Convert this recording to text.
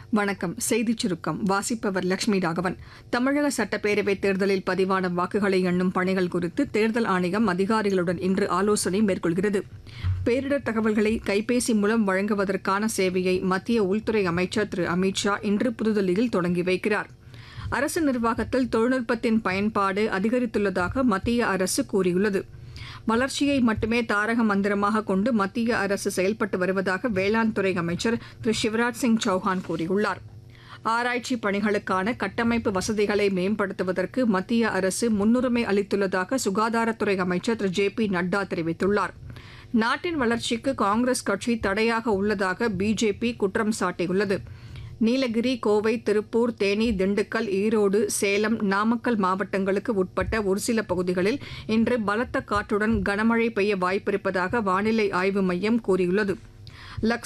வணக்கம் செய்திச் சுருக்கம் வாசிப்பவர் லட்சுமி ராகவன் தமிழக சட்டப்பேரவைத் தேர்தலில் பதிவான வாக்குகளை எண்ணும் பணிகள் குறித்து தேர்தல் ஆணையம் அதிகாரிகளுடன் இன்று ஆலோசனை மேற்கொள்கிறது பேரிடர் தகவல்களை கைபேசி மூலம் வழங்குவதற்கான சேவையை மத்திய உள்துறை அமைச்சர் திரு அமித் ஷா இன்று புதுதில்லியில் தொடங்கி வைக்கிறார் அரசு நிர்வாகத்தில் தொழில்நுட்பத்தின் பயன்பாடு அதிகரித்துள்ளதாக மத்திய அரசு கூறியுள்ளது வளர்ச்சியை மட்டுமே தாரக மந்திரமாக கொண்டு மத்திய அரசு செயல்பட்டு வருவதாக வேளாண் துறை அமைச்சர் திரு சிவராஜ் சிங் சௌஹான் கூறியுள்ளார் ஆராய்ச்சி பணிகளுக்கான கட்டமைப்பு வசதிகளை மேம்படுத்துவதற்கு மத்திய அரசு முன்னுரிமை அளித்துள்ளதாக சுகாதாரத்துறை அமைச்சர் திரு ஜே பி நட்டா தெரிவித்துள்ளார் நாட்டின் வளர்ச்சிக்கு காங்கிரஸ் கட்சி தடையாக உள்ளதாக பிஜேபி குற்றம் சாட்டியுள்ளது நீலகிரி கோவை திருப்பூர் தேனி திண்டுக்கல் ஈரோடு சேலம் நாமக்கல் மாவட்டங்களுக்கு உட்பட்ட ஒரு சில பகுதிகளில் இன்று பலத்த காற்றுடன் கனமழை பெய்ய வாய்ப்பிருப்பதாக வானிலை ஆய்வு மையம் கூறியுள்ளது